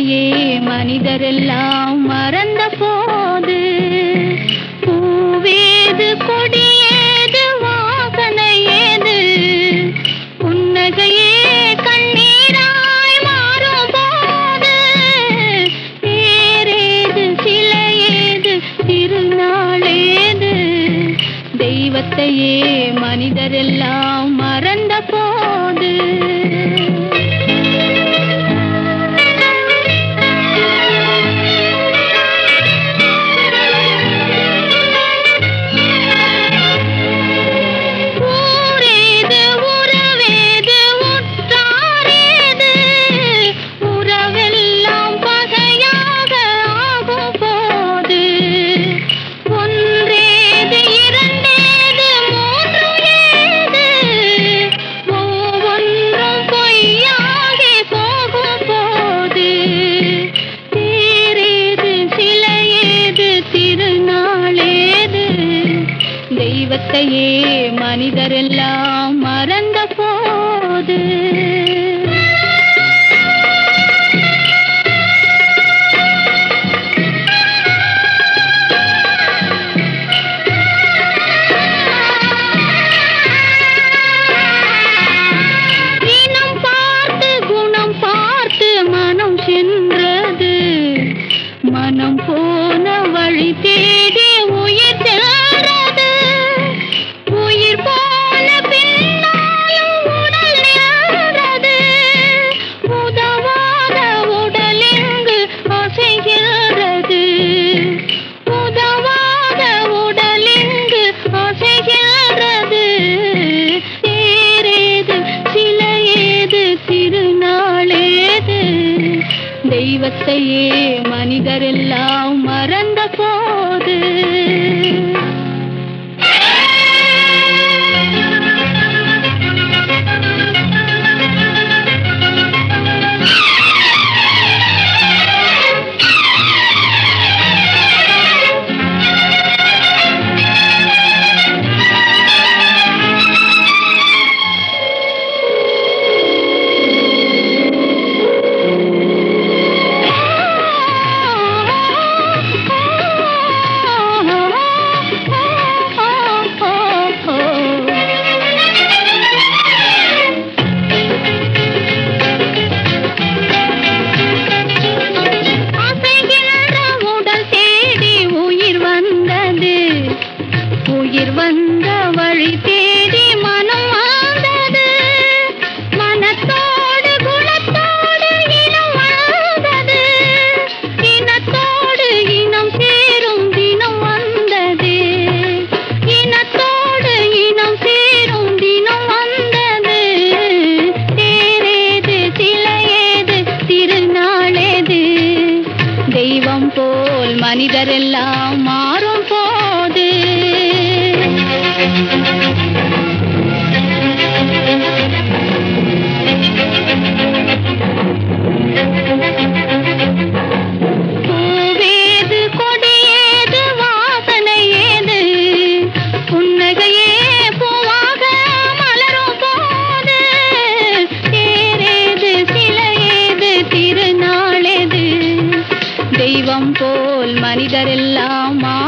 தெய்வத்தையே மனிதரெல்லாம் மறந்த போது பூவேது கொடியேது வாசனை ஏது புன்னகையே கண்ணீராய் மாறும் போது பேரேது சிலையேது திருநாளேது தெய்வத்தையே மனிதரெல்லாம் மறந்த போது ஊரேது உறவேது உற்றாரேது உறவெல்லாம் பகையாக ஆகும் போது ஒன்றேது இரண்டேது மூன்று ஏது ஒவ்வொன்றும் பொய்யாகி போகும் போது தேரேது சிலையேது திருநாளேது தெய்வத்தையே மனிதரெல்லாம் மறந்த போது இனம் பார்த்து குணம் பார்த்து மனம் சென்றது மனம் போன வழி தேடி உயிர் சென்றது உயிர் போன பின்னாலும் உடல் நின்றது உதவாத உடல் எங்கு அசைகிறது உதவாத உடல் எங்கு அசைகிறது தேரேது சிலையேது திருநாளேது தெய்வத்தையே மனிதரெல்லாம் மறந்த போது அசைகின்ற உடல் தேடி உயிர் வந்தது உயிர் வந்த வழி தேடி மனம் வாழ்ந்தது மனத்தோடு குணத்தோடு இனம் வாழ்ந்தது இனத்தோடு இனம் சேரும் தினம் வந்தது இனத்தோடு இனம் சேரும் தினம் வந்தது தேரேது சிலையேது திருநாளேது தெய்வம் போல் மனிதரெல்லாம் மாறும் போது பூவேது கொடியேது வாசனை ஏது புன்னகையே பூவாக மலரும் போது தேரேது சிலையேது திருநாளேது தெய்வம் போல் மனிதரெல்லாம் மா